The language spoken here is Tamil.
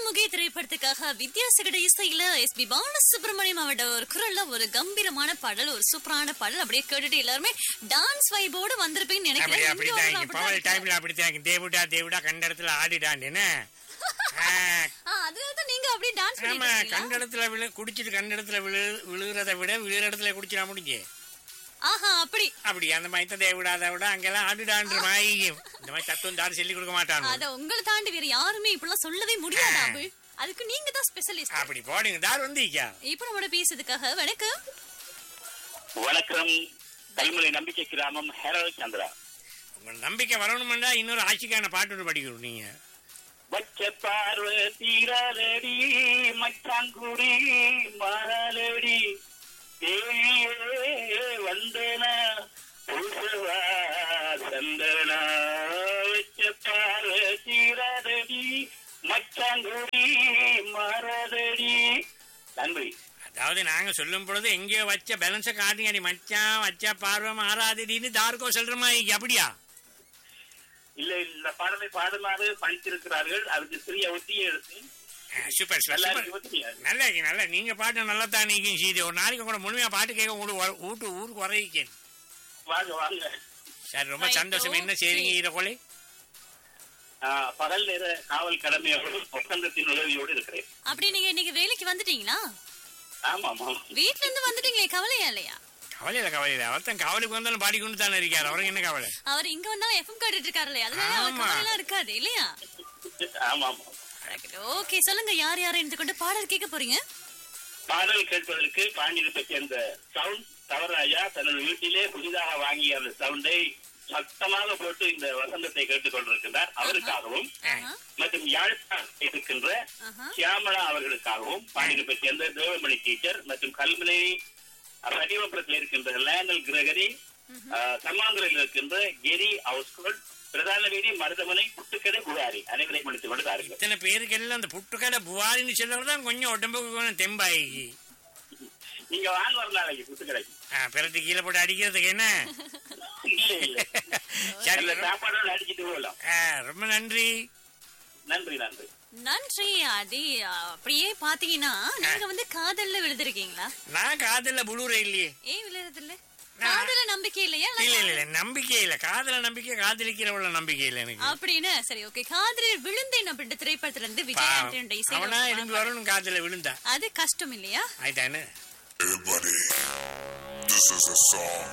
சந்திரமுகி திரைப்படத்துக்காக வித்யாசகட இசையில எஸ் பி பாலசுப்ரமணியம் அவரோட ஒரு குரல்ல ஒரு கம்பீரமான பாடல் ஒரு சூப்பரான பாடல் அப்படியே கேட்டுட்டு எல்லாருமே டான்ஸ் வைபோட வந்திருப்பீங்கன்னு அப்படி நினைக்கிறேன் அப்படித்தான் இங்க இங்க ஒரு பவல் அப்படித்தான் டைம்ல அப்படித்தான் தேவிடா தேவிடா கண்ட இடத்துல ஆடிடான் என்ன ஆ, ஆ, அதனாலதான் நீங்க அப்படியே டான்ஸ் ஆமா பண்ணிட்டு கண்ட இடத்துல விழு குடிச்சிட்டு கண்ட இடத்துல விழு விழுகிறத விட விழுகிற இடத்துல குடிச்சிடா முடிஞ்சு ஆஹா அப்படி அப்படி அந்த மாதிரி தான் தேவிடா அதை விட அங்கெல்லாம் ஆடிடான்ற மாதிரி இந்த மாதிரி தத்துவம் தாரு சொல்லி கொடுக்க மாட்டான் அத உங்களை தாண்டி வேற யாருமே இப்படிலாம் சொல்லவே முடியாது அபு அதுக்கு நீங்க தான் ஸ்பெஷலிஸ்ட் அப்படி போடுங்க தார் வந்தீக்கா இப்ப நம்மளோட பேசுறதுக்காக வணக்கம் வணக்கம் கல்முனை நம்பிக்கை கிராமம் ஹெரல் சந்திரா உங்க நம்பிக்கை வரணுமெண்டா இன்னொரு ஆட்சிக்கான பாட்டு ஒன்று படிக்கணும் நீங்க வச்ச பார்வை தீரலடி மச்சாங்குடி மரலடி தேவியே வந்தன புதுசவா சந்தனா வச்ச பார்வை தீரலடி மச்சாங்குடி மரலடி நன்றி அதாவது நாங்க சொல்லும் பொழுது எங்கேயோ வச்ச பேலன்ஸை காட்டுங்க நீ மச்சான் வச்சா பார்வை மாறாதடின்னு தாருக்கோ சொல்ற மாதிரி அப்படியா இல்ல இந்த பாடலை பாடுமாறு படித்திருக்கிறார்கள் அதுக்கு சிறிய ஒத்தியை எடுத்து ஆ, சூப்பர் சூப்பர் நல்லா சூப்பர் இருக்கு ஒத்தியை நல்லா இருக்கு நல்லா நீங்க பாட்டு நல்லா தான் நீக்கும் சீதி ஒரு நாளைக்கு கூட முழுமையா பாட்டு கேட்க உங்களுக்கு வர- வீட்டு ஊருக்கு வரைக்கும் வாங்க வாங்க சரி ரொம்ப Right, சந்தோஷம் என்ன okay. செய்றீங்க இதை கொலை ஆ, பகல் நேர காவல் கடமையோடு ஒப்பந்தத்தின் உதவியோடு இருக்கிறேன் அப்படி நீங்க இன்னைக்கு வேலைக்கு வந்துட்டீங்களா ஆமா ஆமா வீட்ல இருந்து வந்துட்டீங்களே கவலையா இல்லையா கவலை இல்லை கவலை இல்லை அவர்தான் கவலைக்கு வந்தாலும் பாடிக்கொண்டு தானே இருக்காரு அவருக்கு என்ன கவலை அவர் இங்க வந்தாலும் எஃப்எம் கேட்டுட்டு இருக்காருல்ல அதனால அவர் ஆமா. கவலைலாம் இருக்காது இல்லையா ஆமா ஆமா ஓகே சொல்லுங்க யார் யாரை எடுத்து கொண்டு பாடல் கேட்க போறீங்க பாடல் கேட்பதற்கு பாண்டியத்தை சேர்ந்த சவுண்ட் தவறாயா தனது வீட்டிலே புதிதாக வாங்கிய அந்த சவுண்டை சத்தமாக போட்டு இந்த வசந்தத்தை கேட்டுக் கொண்டிருக்கிறார் அவருக்காகவும் ஆஹா, மற்றும் யாழ்ப்பாணத்தில் இருக்கின்ற ஆஹா. சியாமளா அவர்களுக்காகவும் பாண்டியத்தை சேர்ந்த தேவமணி டீச்சர் மற்றும் கல்முனை சடிவபுரத்தில் இருக்கின்ற லேனல் கிரகரி சமாந்திரில் இருக்கின்ற கெரி ஹவுஸ்கோட் பிரதான வீதி மருதமனை புட்டுக்கடை புகாரி அனைவரையும் முடித்துக் கொண்டார்கள் இத்தனை பேருக்கு எல்லாம் அந்த புட்டுக்கடை புவாரின்னு சொல்றது தான் கொஞ்சம் உடம்புக்கு கொஞ்சம் தெம்பாயி நீங்க வாங்க ஒரு நாளைக்கு புட்டுக்கடைக்கு பிறத்து கீழே போட்டு அடிக்கிறதுக்கு என்ன இல்ல இல்ல சரி இல்ல சாப்பாடோட அடிச்சிட்டு போகலாம் ஆ, ரொம்ப நன்றி நன்றி நன்றி நன்றி அடி அப்படியே பாத்தீங்கன்னா நீங்க வந்து காதல்ல விழுந்திருக்கீங்களா நான் காதல்ல புழுற இல்லையே ஏன் விழுறது இல்ல நான்- காதல நம்பிக்கை இல்லையா இல்ல இல்ல இல்ல நம்பிக்கை இல்ல காதல நம்பிக்கை காதலிக்கிறவள நம்பிக்கை இல்ல எனக்கு அப்படின்னு சரி ஓகே காதலில் விழுந்தேன் அப்படின்ற திரைப்படத்துல இருந்து விஜய் பாவம். ஆண்டனியோட இசை அவனா இருந்து வரணும் காதல விழுந்தா அது கஷ்டம் இல்லையா ஆயிட்டானு Everybody, this is a song